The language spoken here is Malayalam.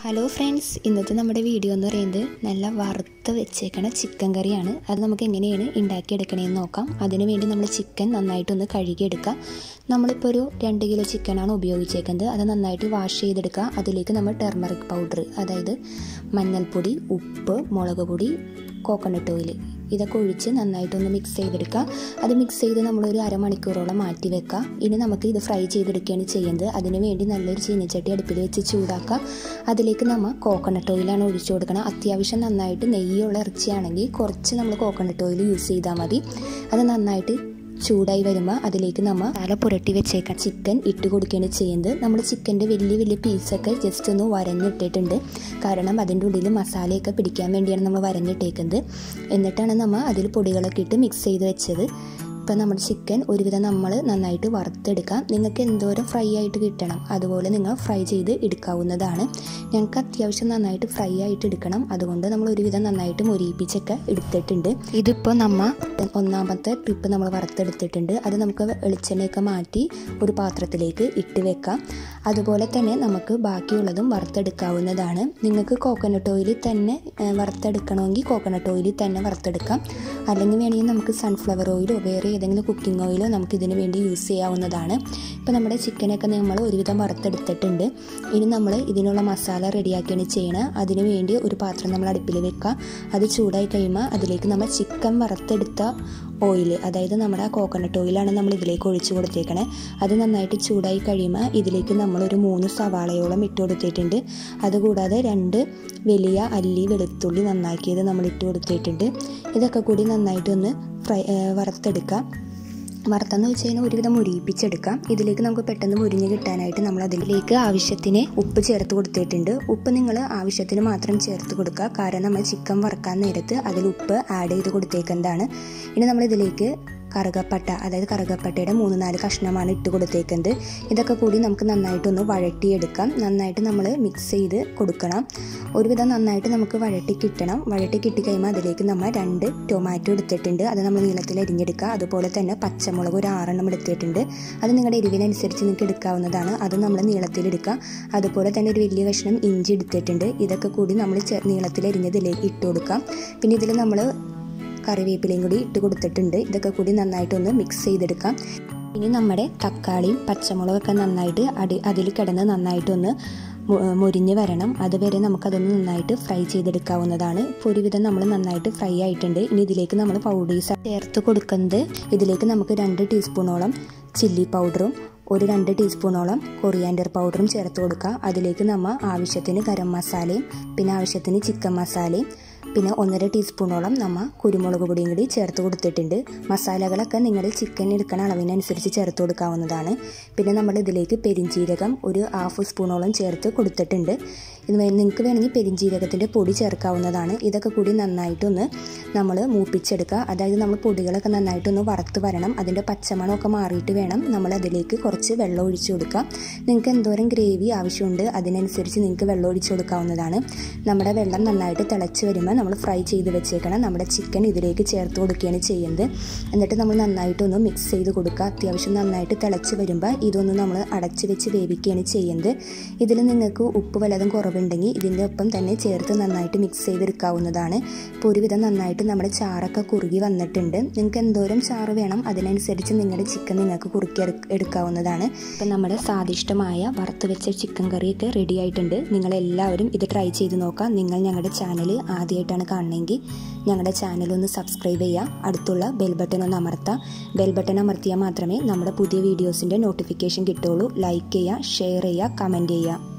ഹലോ ഫ്രണ്ട്സ് ഇന്നത്തെ നമ്മുടെ വീഡിയോ എന്ന് പറയുന്നത് നല്ല വറുത്ത് വെച്ചേക്കണ ചിക്കൻ കറിയാണ് അത് നമുക്ക് എങ്ങനെയാണ് ഉണ്ടാക്കിയെടുക്കണേന്ന് നോക്കാം അതിന് വേണ്ടി നമ്മൾ ചിക്കൻ നന്നായിട്ടൊന്ന് കഴുകിയെടുക്കാം നമ്മളിപ്പോൾ ഒരു രണ്ട് കിലോ ചിക്കനാണ് ഉപയോഗിച്ചേക്കുന്നത് അത് നന്നായിട്ട് വാഷ് ചെയ്തെടുക്കുക അതിലേക്ക് നമ്മൾ ടെർമറിക് പൗഡർ അതായത് മഞ്ഞൾപ്പൊടി ഉപ്പ് മുളക് പൊടി കോക്കനട്ട് ഓയിൽ ഇതൊക്കെ ഒഴിച്ച് നന്നായിട്ടൊന്ന് മിക്സ് ചെയ്തെടുക്കുക അത് മിക്സ് ചെയ്ത് നമ്മളൊരു അരമണിക്കൂറോളം മാറ്റി വെക്കുക ഇനി നമുക്ക് ഇത് ഫ്രൈ ചെയ്തെടുക്കുകയാണ് ചെയ്യുന്നത് അതിന് വേണ്ടി നല്ലൊരു ചീനച്ചട്ടി അടുപ്പിൽ വെച്ച് ചൂടാക്കുക അതിലേക്ക് നമ്മൾ കോക്കനട്ട് ഓയിലാണ് ഒഴിച്ചു കൊടുക്കണം അത്യാവശ്യം നന്നായിട്ട് നെയ്യുള്ള ഇറച്ചിയാണെങ്കിൽ കുറച്ച് നമ്മൾ കോക്കനട്ട് ഓയിൽ യൂസ് ചെയ്താൽ മതി അത് നന്നായിട്ട് ചൂടായി വരുമ്പോൾ അതിലേക്ക് നമ്മൾ തല പുരട്ടി വെച്ചേക്കാം ചിക്കൻ ഇട്ട് കൊടുക്കുകയാണ് ചെയ്യുന്നത് നമ്മൾ ചിക്കൻ്റെ വലിയ വലിയ പീസൊക്കെ ജസ്റ്റ് ഒന്ന് വരഞ്ഞിട്ടിട്ടുണ്ട് കാരണം അതിൻ്റെ ഉള്ളിൽ മസാലയൊക്കെ പിടിക്കാൻ വേണ്ടിയാണ് നമ്മൾ വരഞ്ഞിട്ടേക്കുന്നത് എന്നിട്ടാണ് നമ്മൾ അതിൽ പൊടികളൊക്കെ ഇട്ട് മിക്സ് ചെയ്ത് വെച്ചത് ഇപ്പം നമ്മുടെ ചിക്കൻ ഒരുവിധം നമ്മൾ നന്നായിട്ട് വറുത്തെടുക്കാം നിങ്ങൾക്ക് എന്തോരം ഫ്രൈ ആയിട്ട് കിട്ടണം അതുപോലെ നിങ്ങൾ ഫ്രൈ ചെയ്ത് എടുക്കാവുന്നതാണ് ഞങ്ങൾക്ക് അത്യാവശ്യം നന്നായിട്ട് ഫ്രൈ ആയിട്ട് എടുക്കണം അതുകൊണ്ട് നമ്മൾ ഒരുവിധം നന്നായിട്ട് മൊരിയിപ്പിച്ചൊക്കെ എടുത്തിട്ടുണ്ട് ഇതിപ്പോൾ നമ്മൾ ഒന്നാമത്തെ ട്രിപ്പ് നമ്മൾ വറുത്തെടുത്തിട്ടുണ്ട് അത് നമുക്ക് വെളിച്ചെണ്ണയൊക്കെ മാറ്റി ഒരു പാത്രത്തിലേക്ക് ഇട്ട് വെക്കാം അതുപോലെ തന്നെ നമുക്ക് ബാക്കിയുള്ളതും വറുത്തെടുക്കാവുന്നതാണ് നിങ്ങൾക്ക് കോക്കനട്ട് ഓയിലിൽ തന്നെ വറുത്തെടുക്കണമെങ്കിൽ കോക്കനട്ട് ഓയിലിൽ തന്നെ വറുത്തെടുക്കാം അല്ലെങ്കിൽ വേണമെങ്കിൽ നമുക്ക് സൺഫ്ലവർ ഓയിലോ വേറെ ഏതെങ്കിലും കുക്കിംഗ് ഓയിലോ നമുക്ക് ഇതിന് വേണ്ടി യൂസ് ചെയ്യാവുന്നതാണ് ഇപ്പോൾ നമ്മുടെ ചിക്കനൊക്കെ നമ്മൾ ഒരുവിധം വറുത്തെടുത്തിട്ടുണ്ട് ഇനി നമ്മൾ ഇതിനുള്ള മസാല റെഡിയാക്കിയാണ് ചെയ്യണം അതിന് വേണ്ടി ഒരു പാത്രം നമ്മൾ അടുപ്പിൽ വെക്കുക അത് ചൂടായി കഴിയുമ്പോൾ അതിലേക്ക് നമ്മൾ ചിക്കൻ വറുത്തെടുത്ത ഓയിൽ അതായത് നമ്മുടെ കോക്കനട്ട് ഓയിലാണ് നമ്മൾ ഇതിലേക്ക് ഒഴിച്ചു കൊടുത്തേക്കണേ അത് നന്നായിട്ട് ചൂടായി കഴിയുമ്പോൾ ഇതിലേക്ക് നമ്മളൊരു മൂന്ന് സവാളയോളം ഇട്ട് കൊടുത്തിട്ടുണ്ട് അതുകൂടാതെ രണ്ട് വലിയ അല്ലി വെളുത്തുള്ളി നന്നാക്കിയത് നമ്മൾ ഇട്ട് കൊടുത്തിട്ടുണ്ട് ഇതൊക്കെ കൂടി നന്നായിട്ടൊന്ന് ഫ്രൈ വറുത്തെടുക്കാം വറുത്തെന്ന് വെച്ച് കഴിഞ്ഞാൽ ഒരുവിധം മുരിയിപ്പിച്ചെടുക്കാം ഇതിലേക്ക് നമുക്ക് പെട്ടെന്ന് മുരിഞ്ഞ് കിട്ടാനായിട്ട് നമ്മൾ അതിലേക്ക് ആവശ്യത്തിന് ഉപ്പ് ചേർത്ത് കൊടുത്തിട്ടുണ്ട് ഉപ്പ് നിങ്ങൾ ആവശ്യത്തിന് മാത്രം ചേർത്ത് കൊടുക്കുക കാരണം നമ്മൾ ചിക്കൻ വറുക്കാൻ നേരത്ത് അതിൽ ഉപ്പ് ആഡ് ചെയ്ത് കൊടുത്തേക്കുന്നതാണ് ഇനി നമ്മൾ ഇതിലേക്ക് കറുകപ്പട്ട അതായത് കറുകപ്പട്ടയുടെ മൂന്ന് നാല് കഷ്ണമാണ് ഇട്ട് കൊടുത്തേക്കുന്നത് ഇതൊക്കെ കൂടി നമുക്ക് നന്നായിട്ടൊന്ന് വഴട്ടിയെടുക്കാം നന്നായിട്ട് നമ്മൾ മിക്സ് ചെയ്ത് കൊടുക്കണം ഒരുവിധം നന്നായിട്ട് നമുക്ക് വഴട്ടി കിട്ടണം വഴട്ടി കിട്ടിക്കഴിയുമ്പോൾ അതിലേക്ക് നമ്മൾ രണ്ട് ടൊമാറ്റോ എടുത്തിട്ടുണ്ട് അത് നമ്മൾ നീളത്തിൽ അരിഞ്ഞെടുക്കുക അതുപോലെ തന്നെ പച്ചമുളക് ഒരു ആറെണ്ണം എടുത്തിട്ടുണ്ട് അത് നിങ്ങളുടെ എരിവിനനുസരിച്ച് നിങ്ങൾക്ക് എടുക്കാവുന്നതാണ് അത് നമ്മൾ നീളത്തിലെടുക്കുക അതുപോലെ തന്നെ ഒരു വലിയ കഷ്ണം ഇഞ്ചി എടുത്തിട്ടുണ്ട് ഇതൊക്കെ കൂടി നമ്മൾ നീളത്തിൽ അരിഞ്ഞതിലേക്ക് ഇട്ട് കൊടുക്കാം പിന്നെ ഇതിൽ നമ്മൾ കറിവേപ്പിലയും കൂടി ഇട്ട് കൊടുത്തിട്ടുണ്ട് ഇതൊക്കെ കൂടി നന്നായിട്ടൊന്ന് മിക്സ് ചെയ്തെടുക്കാം ഇനി നമ്മുടെ തക്കാളിയും പച്ചമുളകൊക്കെ നന്നായിട്ട് അടി അതിൽ കിടന്ന് നന്നായിട്ടൊന്ന് മുരിഞ്ഞ് വരണം അതുവരെ നമുക്കതൊന്ന് നന്നായിട്ട് ഫ്രൈ ചെയ്തെടുക്കാവുന്നതാണ് ഇപ്പോൾ ഒരുവിധം നമ്മൾ നന്നായിട്ട് ഫ്രൈ ആയിട്ടുണ്ട് ഇനി ഇതിലേക്ക് നമ്മൾ പൗഡേഴ്സ് ചേർത്ത് കൊടുക്കുന്നത് ഇതിലേക്ക് നമുക്ക് രണ്ട് ടീസ്പൂണോളം ചില്ലി പൗഡറും ഒരു രണ്ട് ടീസ്പൂണോളം കൊറിയാൻഡർ പൗഡറും ചേർത്ത് കൊടുക്കുക അതിലേക്ക് നമ്മൾ ആവശ്യത്തിന് ഗരം മസാലയും പിന്നെ ആവശ്യത്തിന് ചിക്കൻ മസാലയും പിന്നെ ഒന്നര ടീസ്പൂണോളം നമ്മൾ കുരുമുളക് പൊടിയും കൂടി ചേർത്ത് കൊടുത്തിട്ടുണ്ട് മസാലകളൊക്കെ നിങ്ങൾ ചിക്കൻ എടുക്കുന്ന അളവിനനുസരിച്ച് ചേർത്ത് കൊടുക്കാവുന്നതാണ് പിന്നെ നമ്മൾ ഇതിലേക്ക് പെരിഞ്ചീരകം ഒരു ഹാഫ് സ്പൂണോളം ചേർത്ത് കൊടുത്തിട്ടുണ്ട് ഇത് നിങ്ങൾക്ക് വേണമെങ്കിൽ പെരിഞ്ചീരകത്തിൻ്റെ പൊടി ചേർക്കാവുന്നതാണ് ഇതൊക്കെ കൂടി നന്നായിട്ടൊന്ന് നമ്മൾ മൂപ്പിച്ചെടുക്കുക അതായത് നമ്മൾ പൊടികളൊക്കെ നന്നായിട്ടൊന്ന് വറുത്ത് വരണം അതിൻ്റെ പച്ചമണമൊക്കെ മാറിയിട്ട് വേണം നമ്മൾ അതിലേക്ക് കുറച്ച് വെള്ളം ഒഴിച്ചു കൊടുക്കുക നിങ്ങൾക്ക് എന്തോരം ഗ്രേവി ആവശ്യമുണ്ട് അതിനനുസരിച്ച് നിങ്ങൾക്ക് വെള്ളം ഒഴിച്ചു കൊടുക്കാവുന്നതാണ് നമ്മുടെ വെള്ളം നന്നായിട്ട് തിളച്ച് വരുമ്പോൾ നമ്മൾ ഫ്രൈ ചെയ്ത് വെച്ചേക്കണം നമ്മുടെ ചിക്കൻ ഇതിലേക്ക് ചേർത്ത് കൊടുക്കുകയാണ് ചെയ്യുന്നത് എന്നിട്ട് നമ്മൾ നന്നായിട്ടൊന്ന് മിക്സ് ചെയ്ത് കൊടുക്കുക അത്യാവശ്യം നന്നായിട്ട് തിളച്ച് വരുമ്പോൾ ഇതൊന്ന് നമ്മൾ അടച്ച് വെച്ച് വേവിക്കുകയാണ് ചെയ്യുന്നത് ഇതിൽ നിങ്ങൾക്ക് ഉപ്പ് വല്ലതും കുറവുണ്ടെങ്കിൽ ഇതിൻ്റെ ഒപ്പം തന്നെ ചേർത്ത് നന്നായിട്ട് മിക്സ് ചെയ്തെടുക്കാവുന്നതാണ് ഇപ്പോൾ ഒരുവിധം നന്നായിട്ട് നമ്മുടെ ചാറൊക്കെ കുറുകി വന്നിട്ടുണ്ട് നിങ്ങൾക്ക് എന്തോരം ചാറ് വേണം അതിനനുസരിച്ച് നിങ്ങളുടെ ചിക്കൻ നിങ്ങൾക്ക് കുറുക്കി എടുക്കാവുന്നതാണ് ഇപ്പം നമ്മുടെ സ്വാദിഷ്ടമായ വറുത്ത് വെച്ച ചിക്കൻ കറിയൊക്കെ റെഡി ആയിട്ടുണ്ട് നിങ്ങളെല്ലാവരും ഇത് ട്രൈ ചെയ്ത് നോക്കാം നിങ്ങൾ ഞങ്ങളുടെ ചാനൽ ആദ്യമായിട്ടാണ് കാണണമെങ്കിൽ ഞങ്ങളുടെ ചാനൽ ഒന്ന് സബ്സ്ക്രൈബ് ചെയ്യുക അടുത്തുള്ള ബെൽ ബട്ടൺ ഒന്ന് അമർത്താം ബെൽ ബട്ടൺ അമർത്തിയാൽ മാത്രമേ നമ്മുടെ പുതിയ വീഡിയോസിൻ്റെ നോട്ടിഫിക്കേഷൻ കിട്ടുള്ളൂ ലൈക്ക് ചെയ്യുക ഷെയർ ചെയ്യുക കമൻറ്റ് ചെയ്യുക